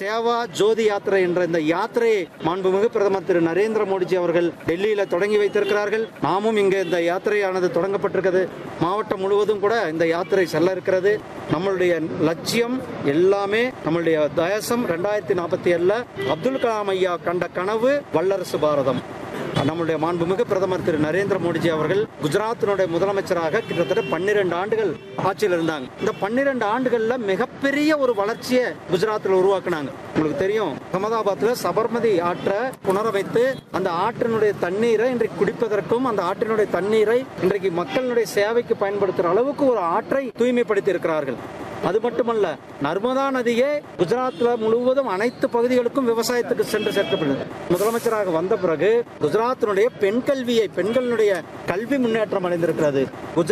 சேவா ஜோதி யாத்திரை என்ற இந்த யாத்திரையை மாண்புமிகு பிரதமர் திரு நரேந்திர மோடிஜி அவர்கள் டெல்லியில தொடங்கி வைத்திருக்கிறார்கள் நாமும் இங்கே இந்த யாத்திரையானது தொடங்கப்பட்டிருக்கிறது மாவட்டம் முழுவதும் கூட இந்த யாத்திரை செல்ல இருக்கிறது நம்மளுடைய லட்சியம் எல்லாமே நம்மளுடைய தேசம் ரெண்டாயிரத்தி நாற்பத்தி ஏழுல அப்துல் கலாம் ஐயா கண்ட கனவு வல்லரசு பாரதம் நம்முடைய மாண்புமிகு பிரதமர் திரு நரேந்திர மோடிஜி அவர்கள் குஜராத்தினுடைய முதலமைச்சராக கிட்டத்தட்ட பன்னிரண்டு ஆண்டுகள் ஆட்சியில் இருந்தாங்க இந்த பன்னிரண்டு ஆண்டுகள்ல மிகப்பெரிய ஒரு வளர்ச்சியை குஜராத்தில் உருவாக்குனாங்க உங்களுக்கு தெரியும் அகமதாபாத்ல சபர்மதி ஆற்றை புனரமைத்து அந்த ஆற்றினுடைய தண்ணீரை இன்றைக்கு குடிப்பதற்கும் அந்த ஆற்றினுடைய தண்ணீரை இன்றைக்கு மக்களுடைய சேவைக்கு பயன்படுத்துகிற அளவுக்கு ஒரு ஆற்றை தூய்மைப்படுத்தி இருக்கிறார்கள் அது மட்டுமல்ல நர்மதா நதியே குஜராத்ல முழுவதும் அனைத்து பகுதிகளுக்கும் விவசாயத்துக்கு சென்று சேர்க்கப்படுது முதலமைச்சராக வந்த பிறகு குஜராத்தினுடைய பெண் கல்வியை பெண்களுடைய கல்வி முன்னேற்றம் அடைந்திருக்கிறது குஜராத்